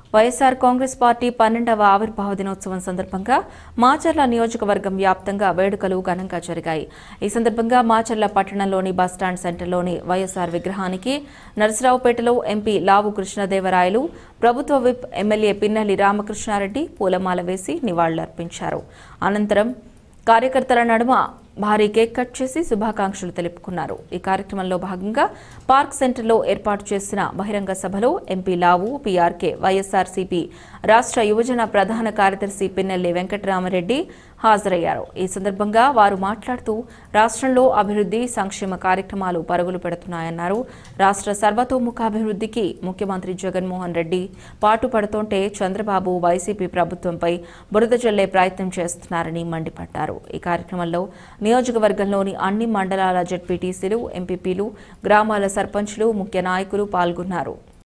YSR Congress party పన్నెండవ ఆవిర్భావ దినోత్సవం సందర్భంగా మాచర్ల నియోజకవర్గం వ్యాప్తంగా వేడుకలు ఘనంగా జరిగాయి ఈ సందర్భంగా మాచర్ల పట్టణంలోని బస్టాండ్ సెంటర్లోని వైఎస్ఆర్ విగ్రహానికి నరసరావుపేటలో ఎంపీ లావు కృష్ణదేవరాయలు ప్రభుత్వ విప్ ఎమ్మెల్యే పిన్నెల్లి రామకృష్ణారెడ్డి పూలమాల వేసి నివాళులర్పించారు అనంతరం కార్యకర్తల నడుమ భారీ కేక్ కట్ చేసి శుభాకాంక్షలు తెలుపుకున్నారు ఈ కార్యక్రమంలో భాగంగా పార్క్ సెంటర్లో ఏర్పాటు చేసిన బహిరంగ సభలో ఎంపీ లావు పీఆర్కే వైఎస్ఆర్సీపీ రాష్ట్ర యువజన ప్రధాన కార్యదర్శి పిన్నెల్లి వెంకటరామరెడ్డి హాజరయ్యారు ఈ సందర్భంగా వారు మాట్లాడుతూ రాష్ట్రంలో అభివృద్ధి సంక్షేమ కార్యక్రమాలు పరుగులు పెడుతున్నాయన్నారు రాష్ట్ర సర్వతోముఖాభివృద్ధికి ముఖ్యమంత్రి జగన్మోహన్ రెడ్డి పాటుపడుతుంటే చంద్రబాబు వైసీపీ ప్రభుత్వంపై బురద జల్లే ప్రయత్నం చేస్తున్నారని మండిపడ్డారు ఈ కార్యక్రమంలో నియోజకవర్గంలోని అన్ని మండలాల జడ్పీటీసీలు ఎంపీపీలు గ్రామాల సర్పంచ్లు ముఖ్య నాయకులు పాల్గొన్నారు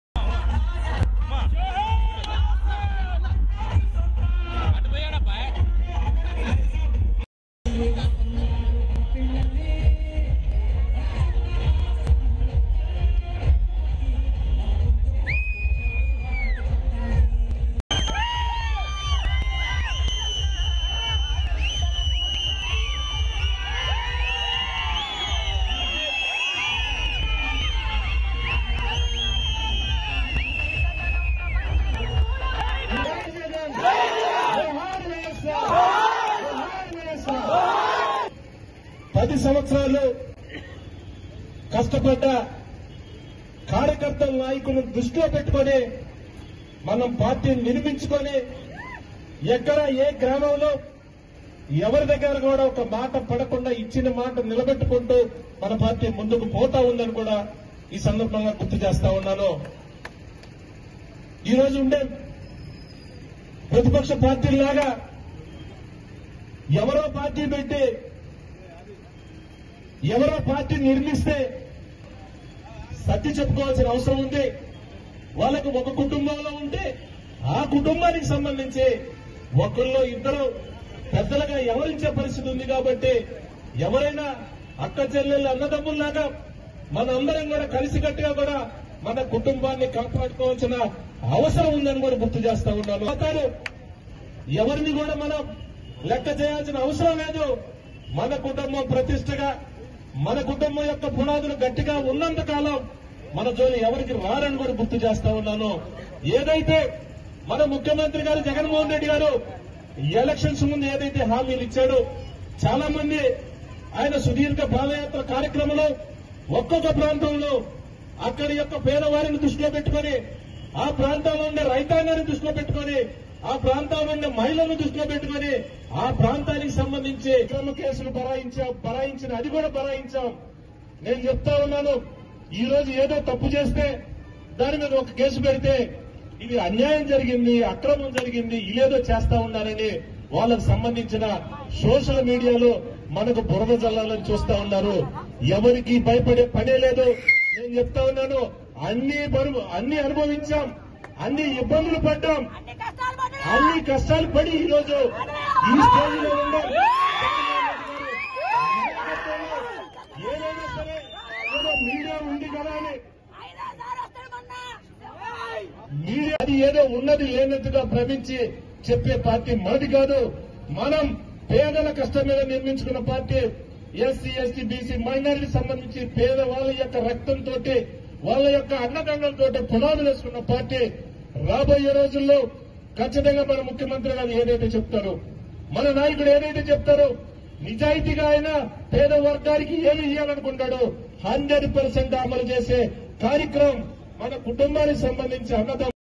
పది సంవత్సరాలు కష్టపడ్డ కార్యకర్తల నాయకులను దృష్టిలో పెట్టుకొని మనం పార్టీని నిర్మించుకొని ఎక్కడ ఏ గ్రామంలో ఎవరి దగ్గర కూడా ఒక మాట పడకుండా ఇచ్చిన మాట నిలబెట్టుకుంటూ మన పార్టీ ముందుకు పోతా ఉందని కూడా ఈ సందర్భంగా గుర్తు చేస్తా ఉన్నాను ఈ రోజు ఉండే ప్రతిపక్ష పార్టీలాగా ఎవరో పార్టీ పెట్టి ఎవరో పార్టీ నిర్మిస్తే సర్ది చెప్పుకోవాల్సిన అవసరం ఉంది వాళ్ళకు ఒక కుటుంబంలో ఉంటే ఆ కుటుంబానికి సంబంధించి ఒకళ్ళు ఇద్దరు పెద్దలుగా ఎవరించే పరిస్థితి ఉంది కాబట్టి ఎవరైనా అక్క చెల్లెళ్ళు అన్నదమ్ముల్లాగా మనందరం కూడా కలిసికట్టుగా కూడా మన కుటుంబాన్ని కాపాడుకోవాల్సిన అవసరం ఉందని కూడా గుర్తు చేస్తా ఉన్నాను పోతారు ఎవరిని కూడా మనం లెక్క చేయాల్సిన అవసరం లేదు మన కుటుంబం ప్రతిష్టగా మన కుటుంబం యొక్క పునాదులు గట్టిగా ఉన్నంత కాలం మన జోలి ఎవరికి రారని కూడా గుర్తు చేస్తా ఉన్నాను ఏదైతే మన ముఖ్యమంత్రి గారు జగన్మోహన్ రెడ్డి గారు ఎలక్షన్స్ ముందు ఏదైతే హామీలు ఇచ్చాడో చాలా మంది ఆయన సుదీర్ఘ పాదయాత్ర కార్యక్రమంలో ఒక్కొక్క ప్రాంతంలో అక్కడి యొక్క పేదవారిని దృష్టిలో పెట్టుకొని ఆ ప్రాంతంలో ఉండే రైతాంగాన్ని దృష్టిలో పెట్టుకొని ఆ ప్రాంతంలో ఉండే మహిళలను దృష్టిలో పెట్టుకొని ఆ ప్రాంతానికి సంబంధించి అక్రమ కేసులు బరాయించాం బరాయించిన అది కూడా బరాయించాం నేను చెప్తా ఉన్నాను ఈ రోజు ఏదో తప్పు చేస్తే దాని మీద ఒక కేసు పెడితే ఇది అన్యాయం జరిగింది అక్రమం జరిగింది ఇదేదో చేస్తా ఉన్నారని వాళ్ళకు సంబంధించిన సోషల్ మీడియాలో మనకు బురద జల్లాలని చూస్తా ఉన్నారు ఎవరికి భయపడే పనే లేదు నేను చెప్తా ఉన్నాను అన్ని బరువు అన్ని అనుభవించాం అన్ని ఇబ్బందులు పడ్డాం అన్ని కష్టాలు పడి ఈ రోజు ఈ స్టేజ్ లో ఉండాం ఏదైనా సరే ఏదో మీడియా ఉంది కదా అని మీడియా అది ఏదో ఉన్నది లేనట్టుగా భ్రమించి చెప్పే పార్టీ మనది కాదు మనం పేదల కష్టం మీద నిర్మించుకున్న party SC ST BC minority సంబంధించి పేదవాళ్ళ యొక్క రక్తంతో వాళ్ళ యొక్క అన్నదండలతో పునాదులు వేసుకున్న పార్టీ రాబోయే రోజుల్లో ఖచ్చితంగా మన ముఖ్యమంత్రి గారు ఏదైతే చెప్తారో మన నాయకుడు ఏదైతే చెప్తారో నిజాయితీగా ఆయన పేద వర్గానికి ఏమి ఇవ్వాలనుకుంటాడో హండ్రెడ్ పర్సెంట్ అమలు చేసే కార్యక్రమం మన కుటుంబానికి సంబంధించి అన్నదమ్ములు